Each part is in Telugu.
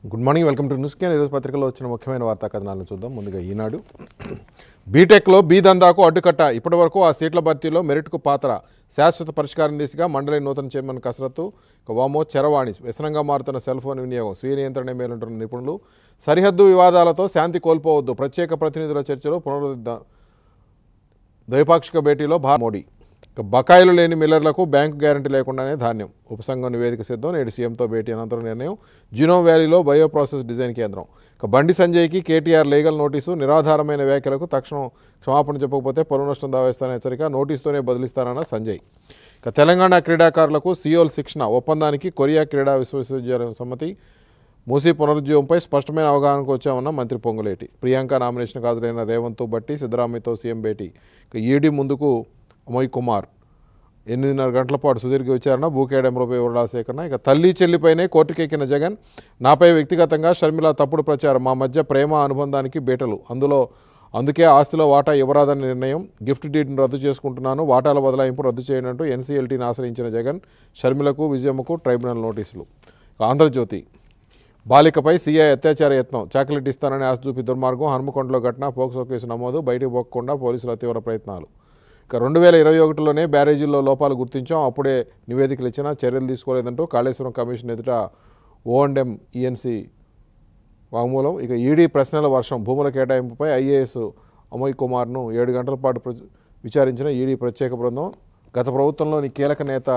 good morning welcome to news కేన్ ఈరోజు పత్రికలో వచ్చిన ముఖ్యమైన వార్తా కథనాలను చూద్దాం ముందుగా ఈనాడు బీటెక్లో బీ దందాకు అడ్డుకట్ట ఇప్పటివరకు ఆ సీట్ల భర్తీలో మెరిట్కు పాత్ర శాశ్వత పరిష్కారం దిశగా మండలి నూతన చైర్మన్ కసరత్తు ఇక వామో చరవాణి వ్యసనంగా మారుతున్న సెల్ ఫోన్ వినియోగం స్వీయ నియంత్రణ మేలుంటున్న నిపుణులు సరిహద్దు వివాదాలతో శాంతి కోల్పోవద్దు ప్రత్యేక ప్రతినిధుల చర్చలో పునరుద్ధ ద్వైపాక్షిక భేటీలో భా మోడీ ఇక బకాయిలు లేని మిల్లర్లకు బ్యాంకు గ్యారంటీ లేకుండానే ధాన్యం ఉపసంఘం నివేదిక సిద్ధం నేడు సీఎంతో భేటీ అనంతరం నిర్ణయం జినోమ్ వ్యాలీలో బయో ప్రాసెస్ డిజైన్ కేంద్రం ఇక బండి సంజయ్కి కేటీఆర్ లీగల్ నోటీసు నిరాధారమైన వ్యాఖ్యలకు తక్షణం క్షమాపణ చెప్పకపోతే పరువు నష్టం దావేస్తాన హెచ్చరిక నోటీసుతోనే బదిలిస్తానన్న సంజయ్ ఇక తెలంగాణ క్రీడాకారులకు సియోల్ శిక్షణ ఒప్పందానికి కొరియా క్రీడా విశ్వవిద్యాలయం సమ్మతి మూసీ పునరుజ్జీవంపై స్పష్టమైన అవగాహనకు వచ్చామన్న మంత్రి పొంగులేటి ప్రియాంక నామినేషన్కు హాజరైన రేవంత్ బట్టి సిద్ధరామయ్యతో సీఎం భేటీ ఇక ఈడీ ముందుకు అమోయ్ కుమార్ ఎనిమిదిన్నర గంటల పాటు సుదీర్ఘ విచారణ భూకేడంలోపై వివరాల సేకరణ ఇక తల్లి చెల్లిపైనే కోర్టుకెక్కిన జగన్ నాపై వ్యక్తిగతంగా షర్మిల తప్పుడు ప్రచారం మా మధ్య ప్రేమ అనుబంధానికి బేటలు అందులో అందుకే ఆస్తిలో వాటా ఇవ్వరాదని నిర్ణయం గిఫ్ట్ డీడ్ను రద్దు చేసుకుంటున్నాను వాటాల బదలాయింపు రద్దు చేయనంటూ ఎన్సీఎల్టీని ఆశ్రయించిన జగన్ షర్మిలకు విజయమ్మకు ట్రైబ్యునల్ నోటీసులు ఇక ఆంధ్రజ్యోతి బాలికపై సీఐ అత్యాచార యత్నం చాక్లెట్ ఇస్తానని ఆశ చూపి దుర్మార్గం హనుమకొండలో ఘటన పోక్సో కేసు నమోదు బయటకు పోకుండా పోలీసుల తీవ్ర ప్రయత్నాలు ఇక రెండు వేల ఇరవై ఒకటిలోనే బ్యారేజీల్లో లోపాలు గుర్తించాం అప్పుడే నివేదికలు ఇచ్చినా చర్యలు తీసుకోలేదంటూ కాళేశ్వరం కమిషన్ ఎదుట ఓ అండ్ ఎం ఈఎన్సీ వాంగ్మూలం ఇక ఈడీ ప్రశ్నల వర్షం భూముల కేటాయింపుపై ఐఏఎస్ అమోయ్ కుమార్ను ఏడు గంటల పాటు ప్ర- విచారించిన ఈడీ ప్రత్యేక బృందం గత ప్రభుత్వంలోని కీలక నేత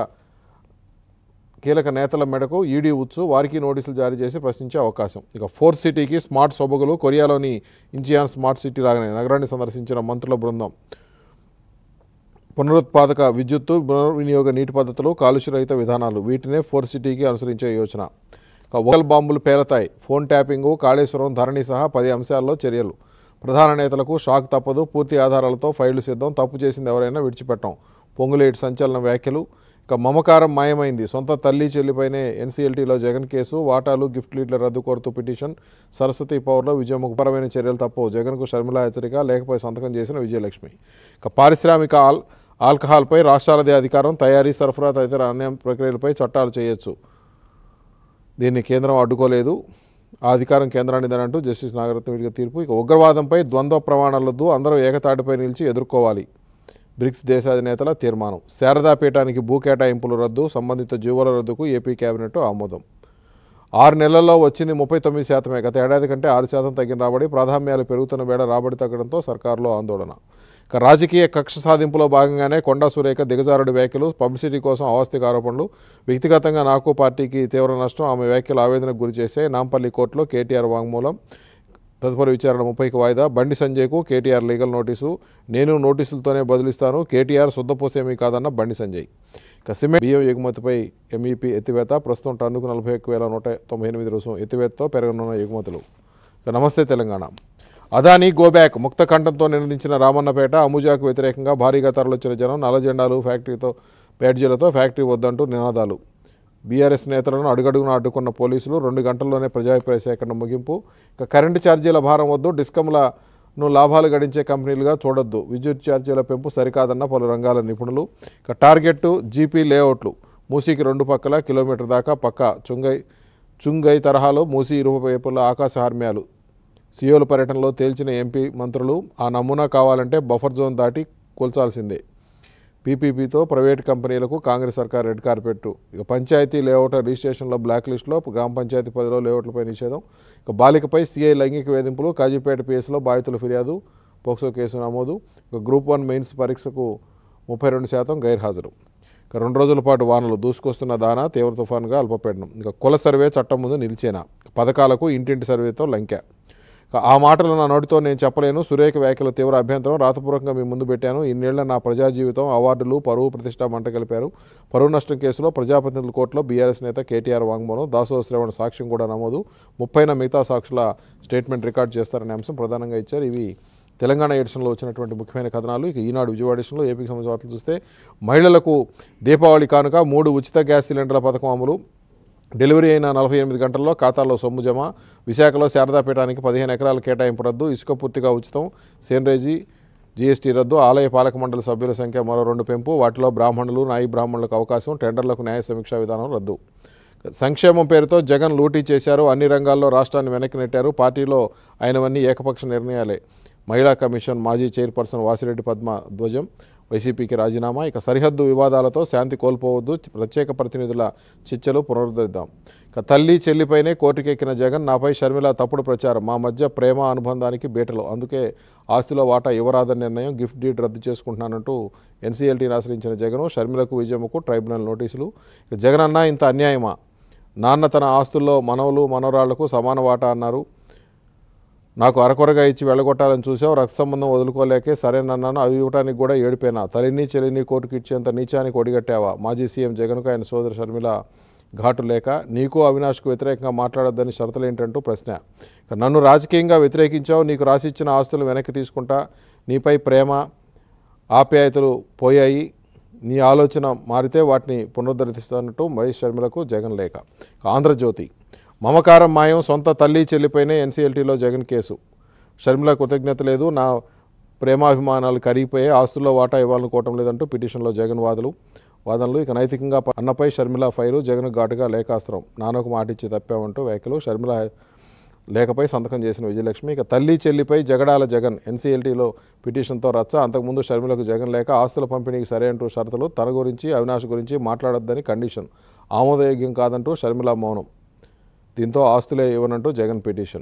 కీలక నేతల మేడకు ఈడీ ఉచ్చు వారికి నోటీసులు జారీ చేసి ప్రశ్నించే అవకాశం ఇక ఫోర్త్ సిటీకి స్మార్ట్ సొబగులు కొరియాలోని ఇంచియాన్ స్మార్ట్ సిటీ లాగానే నగరాన్ని సందర్శించిన మంత్రుల బృందం పునరుత్పాదక విద్యుత్తు పునర్వినియోగ నీటి పద్ధతులు కాలుష్యరహిత విధానాలు వీటినే ఫోర్త్ సిటీకి అనుసరించే యోచన ఇక ఒకల్ బాంబులు పేలతాయి ఫోన్ ట్యాపింగు కాళేశ్వరం ధరణి సహా పది అంశాల్లో చర్యలు ప్రధాన నేతలకు షాక్ తప్పదు పూర్తి ఆధారాలతో ఫైళ్లు సిద్ధం తప్పు చేసింది ఎవరైనా విడిచిపెట్టం పొంగులేటి సంచలన వ్యాఖ్యలు ఇక మమకారం మాయమైంది సొంత తల్లి చెల్లిపైనే ఎన్సీఎల్టీలో జగన్ కేసు వాటాలు గిఫ్ట్ లీడ్ల రద్దు కోరుతూ పిటిషన్ సరస్వతి పవర్లో విజయముఖపరమైన చర్యలు తప్పవు జగన్కు షర్మిల హెచ్చరిక లేకపోయి సంతకం చేసిన విజయలక్ష్మి ఇక పారిశ్రామిక ఆల్ ఆల్కహాల్పై రాష్ట్రాలదే అధికారం తయారీ సరఫరా తదితర అన్య ప్రక్రియలపై చట్టాలు చేయొచ్చు దీన్ని కేంద్రం అడ్డుకోలేదు ఆ అధికారం కేంద్రానిదని అంటూ జస్టిస్ నాగరత్న విడిగా తీర్పు ఇక ఉగ్రవాదంపై ద్వంద్వ ప్రమాణాలొద్దు అందరూ ఏకతాటిపై నిలిచి ఎదుర్కోవాలి బ్రిక్స్ దేశాధినేతల తీర్మానం శారదాపీఠానికి భూ కేటాయింపులు రద్దు సంబంధిత జీవోల రద్దుకు ఏపీ కేబినెట్ ఆమోదం ఆరు నెలల్లో వచ్చింది ముప్పై తొమ్మిది శాతమే గత ఏడాది కంటే ఆరు శాతం తగ్గిన రాబడి ప్రాధాన్యాలు పెరుగుతున్న వేళ రాబడి తగ్గడంతో సర్కారులో ఆందోళన ఇక రాజకీయ కక్ష సాధింపులో భాగంగానే కొండా సురేఖ దిగజారుడు వ్యాఖ్యలు పబ్లిసిటీ కోసం అవాస్తవిక ఆరోపణలు వ్యక్తిగతంగా నాకు పార్టీకి తీవ్ర నష్టం ఆమె వ్యాఖ్యలు ఆవేదనకు గురి చేసే నాంపల్లి కోర్టులో కేటీఆర్ వాంగ్మూలం తదుపరి విచారణ ముప్పైకి వాయిదా బండి సంజయ్కు కేటీఆర్ లీగల్ నోటీసు నేను నోటీసులతోనే బదిలిస్తాను కేటీఆర్ శుద్ధపోసేమీ కాదన్న బండి సంజయ్ ఇక సిమెంట్ బియ్యం ఎగుమతిపై ఎంఈపీ ఎత్తివేత ప్రస్తుతం టన్నుకు నలభై ఒక్క వేల నూట తొంభై ఎనిమిది రుసుం ఎత్తివేతతో పెరగనున్న ఎగుమతులు ఇక నమస్తే తెలంగాణ అదానీ గోబ్యాక్ ముక్త కంఠంతో నిర్ణయించిన రామన్నపేట అముజాకు వ్యతిరేకంగా భారీగా తరలిచ్చిన జనం నల్ల జెండాలు ఫ్యాక్టరీతో బ్యాడ్జీలతో ఫ్యాక్టరీ వద్దంటూ నినాదాలు బీఆర్ఎస్ నేతలను అడుగడుగున అడ్డుకున్న పోలీసులు రెండు గంటల్లోనే ప్రజాభిప్రాయ సేకరణ ముగింపు ఇక కరెంటు ఛార్జీల భారం వద్దు డిస్కమ్లను లాభాలు గడించే కంపెనీలుగా చూడొద్దు విద్యుత్ ఛార్జీల పెంపు సరికాదన్న పలు రంగాల నిపుణులు ఇక టార్గెట్ జీపీ లేఅవుట్లు మూసీకి రెండు పక్కల కిలోమీటర్ దాకా పక్క చుంగై చుంగై తరహాలో మూసీ ఇరువైపుల ఆకాశ హార్మ్యాలు సియోల పర్యటనలో తేల్చిన ఎంపీ మంత్రులు ఆ నమూనా కావాలంటే బఫర్ జోన్ దాటి కూల్చాల్సిందే పీపీపీతో ప్రైవేట్ కంపెనీలకు కాంగ్రెస్ సర్కార్ రెడ్ కార్పెట్ ఇక పంచాయతీ లేఅవుట్ రిజిస్ట్రేషన్లో బ్లాక్ లిస్టులో గ్రామ పంచాయతీ పరిధిలో లేఅవుట్లపై నిషేధం ఇక బాలికపై సీఐ లైంగిక వేధింపులు కాజీపేట పిఎస్లో బాధితుల ఫిర్యాదు పోక్సో కేసు నమోదు ఇక గ్రూప్ వన్ మెయిన్స్ పరీక్షకు ముప్పై రెండు శాతం గైర్హాజరు ఇక రెండు రోజుల పాటు వానలు దూసుకొస్తున్న దానా తీవ్ర తుఫానుగా అల్పపీడనం ఇక కుల సర్వే చట్టం ముందు నిలిచేనా పథకాలకు ఇంటింటి సర్వేతో లంకె ఇక ఆ మాటలు నా నోటితో నేను చెప్పలేను సురేఖ వ్యాఖ్యలు తీవ్ర అభ్యంతరం రాతపూర్వకంగా మీ ముందు పెట్టాను ఇన్నేళ్ల నా ప్రజా జీవితం అవార్డులు పరువు ప్రతిష్ట మంట కలిపారు పరువు నష్టం కేసులో ప్రజాప్రతినిధుల కోర్టులో బీఆర్ఎస్ నేత కేటీఆర్ వాంగ్మూలం దాసో శ్రవణ సాక్ష్యం కూడా నమోదు ముప్పైన మిగతా సాక్షుల స్టేట్మెంట్ రికార్డ్ చేస్తారనే అంశం ప్రధానంగా ఇచ్చారు ఇవి తెలంగాణ ఎడిషన్లో వచ్చినటువంటి ముఖ్యమైన కథనాలు ఇక ఈనాడు విజయవాడ ఎడిషన్లో ఏపీకి సంబంధించిన వార్తలు చూస్తే మహిళలకు దీపావళి కానుక మూడు ఉచిత గ్యాస్ సిలిండర్ల పథకం అమలు డెలివరీ అయిన నలభై ఎనిమిది గంటల్లో ఖాతాలో సొమ్ము జమ విశాఖలో శారదాపీఠానికి పదిహేను ఎకరాల కేటాయింపు రద్దు ఇసుక పూర్తిగా ఉచితం సేనరేజీ జీఎస్టీ రద్దు ఆలయ పాలక మండలి సభ్యుల సంఖ్య మరో రెండు పెంపు వాటిలో బ్రాహ్మణులు నాయి బ్రాహ్మణులకు అవకాశం టెండర్లకు న్యాయ సమీక్షా విధానం రద్దు సంక్షేమం పేరుతో జగన్ లూటీ చేశారు అన్ని రంగాల్లో రాష్ట్రాన్ని వెనక్కి నెట్టారు పార్టీలో ఆయనవన్నీ ఏకపక్ష నిర్ణయాలే మహిళా కమిషన్ మాజీ చైర్పర్సన్ వాసిరెడ్డి పద్మ ధ్వజం వైసీపీకి రాజీనామా ఇక సరిహద్దు వివాదాలతో శాంతి కోల్పోవద్దు ప్రత్యేక ప్రతినిధుల చర్చలు పునరుద్ధరిద్దాం ఇక తల్లి చెల్లిపైనే కోర్టుకెక్కిన జగన్ నాపై షర్మిల తప్పుడు ప్రచారం మా మధ్య ప్రేమ అనుబంధానికి బీటలు అందుకే ఆస్తిలో వాటా ఇవ్వరాదని నిర్ణయం గిఫ్ట్ డీడ్ రద్దు చేసుకుంటున్నానంటూ ఎన్సీఎల్టీని ఆశ్రయించిన జగన్ షర్మిలకు విజయమ్మకు ట్రైబ్యునల్ నోటీసులు ఇక జగన్ అన్నా ఇంత అన్యాయమా నాన్న తన ఆస్తుల్లో మనవలు మనవరాళ్లకు సమాన వాటా అన్నారు నాకు అరకొరగా ఇచ్చి వెళ్ళగొట్టాలని చూసావు రక్త సంబంధం వదులుకోలేకే సరేనన్నాను అవి ఇవ్వడానికి కూడా ఏడిపోయినా తల్లిని చెల్లిని కోర్టుకి ఇచ్చేంత నీచానికి ఒడిగట్టావా మాజీ సీఎం జగన్కు ఆయన సోదరు షర్మిల ఘాటు లేక నీకు అవినాష్కు వ్యతిరేకంగా మాట్లాడొద్దని షరతులు ఏంటంటూ ప్రశ్న ఇక నన్ను రాజకీయంగా వ్యతిరేకించావు నీకు రాసిచ్చిన ఆస్తులు వెనక్కి తీసుకుంటా నీపై ప్రేమ ఆప్యాయతలు పోయాయి నీ ఆలోచన మారితే వాటిని పునరుద్ధరిస్తానంటూ మహేష్ శర్మలకు జగన్ లేఖ ఆంధ్రజ్యోతి మమకారం మాయం సొంత తల్లి చెల్లిపైనే ఎన్సీఎల్టీలో జగన్ కేసు షర్మిల కృతజ్ఞత లేదు నా ప్రేమాభిమానాలు కరిగిపోయి ఆస్తుల్లో వాటా ఇవ్వాలనుకోవటం లేదంటూ పిటిషన్లో జగన్ వాదులు వాదనలు ఇక నైతికంగా ప- అన్నపై షర్మిల ఫైరు జగన్ ఘాటుగా లేఖాస్త్రం నాన్నకు మాటిచ్చి తప్పామంటూ వ్యాఖ్యలు షర్మిల లేఖపై సంతకం చేసిన విజయలక్ష్మి ఇక తల్లి చెల్లిపై జగడాల జగన్ ఎన్సీఎల్టీలో పిటిషన్తో రచ్చ అంతకుముందు షర్మిలకు జగన్ లేక ఆస్తుల పంపిణీకి సరే అంటూ షరతులు తన గురించి అవినాష్ గురించి మాట్లాడొద్దని కండిషన్ ఆమోదయోగ్యం కాదంటూ షర్మిల మౌనం దీంతో ఆస్తులే ఇవ్వనంటూ జగన్ పిటిషన్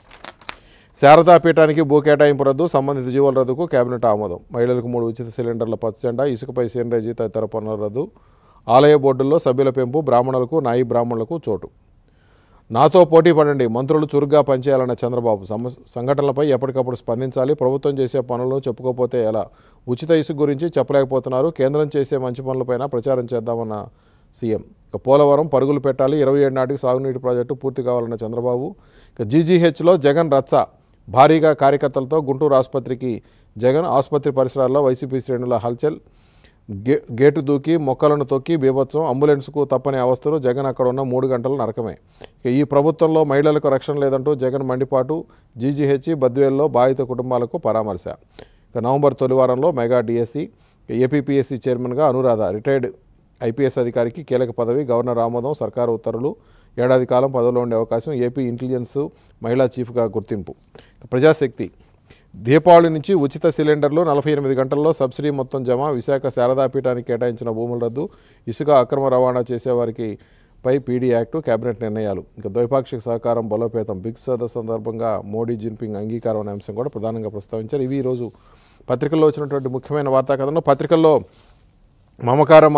శారదా పీఠానికి భూ కేటాయింపు రద్దు సంబంధిత జీవోల రద్దుకు కేబినెట్ ఆమోదం మహిళలకు మూడు ఉచిత సిలిండర్ల పచ్చజెండా ఇసుకపై సేనరేజీ తదితర పనుల రద్దు ఆలయ బోర్డుల్లో సభ్యుల పెంపు బ్రాహ్మణులకు నాయి బ్రాహ్మణులకు చోటు నాతో పోటీ పడండి మంత్రులు చురుగ్గా పనిచేయాలన్న చంద్రబాబు సమ సంఘటనలపై ఎప్పటికప్పుడు స్పందించాలి ప్రభుత్వం చేసే పనులను చెప్పుకోకపోతే ఎలా ఉచిత ఇసుక గురించి చెప్పలేకపోతున్నారు కేంద్రం చేసే మంచి పనులపైన ప్రచారం చేద్దామన్న సీఎం ఇక పోలవరం పరుగులు పెట్టాలి ఇరవై ఏడు నాటికి సాగునీటి ప్రాజెక్టు పూర్తి కావాలన్న చంద్రబాబు ఇక జీజీహెచ్లో జగన్ రచ్చ భారీగా కార్యకర్తలతో గుంటూరు ఆసుపత్రికి జగన్ ఆసుపత్రి పరిసరాల్లో వైసీపీ శ్రేణుల హల్చల్ గే గేటు దూకి మొక్కలను తొక్కి బీభత్సం అంబులెన్స్కు తప్పని అవస్థలు జగన్ అక్కడ ఉన్న మూడు గంటల నరకమే ఇక ఈ ప్రభుత్వంలో మహిళలకు రక్షణ లేదంటూ జగన్ మండిపాటు జీజీహెచ్ బద్వేల్లో బాధిత కుటుంబాలకు పరామర్శ ఇక నవంబర్ తొలి వారంలో మెగా డిఎస్సి ఏపీపీఎస్సీ చైర్మన్గా అనురాధ రిటైర్డ్ ఐపీఎస్ అధికారికి కీలక పదవి గవర్నర్ ఆమోదం సర్కారు ఉత్తర్వులు ఏడాది కాలం పదవిలో ఉండే అవకాశం ఏపీ ఇంటెలిజెన్స్ మహిళా చీఫ్గా గుర్తింపు ఇక ప్రజాశక్తి దీపావళి నుంచి ఉచిత సిలిండర్లు నలభై ఎనిమిది గంటల్లో సబ్సిడీ మొత్తం జమ విశాఖ శారదాపీఠానికి కేటాయించిన భూముల రద్దు ఇసుక అక్రమ రవాణా చేసేవారికి పై పీడీ యాక్టు కేబినెట్ నిర్ణయాలు ఇంకా ద్వైపాక్షిక సహకారం బలోపేతం బిగ్ సదస్సు సందర్భంగా మోడీ జిన్పింగ్ అంగీకారం అనే అంశం కూడా ప్రధానంగా ప్రస్తావించారు ఇవి ఈరోజు పత్రికల్లో వచ్చినటువంటి ముఖ్యమైన వార్తా కథనం పత్రికల్లో మమకారం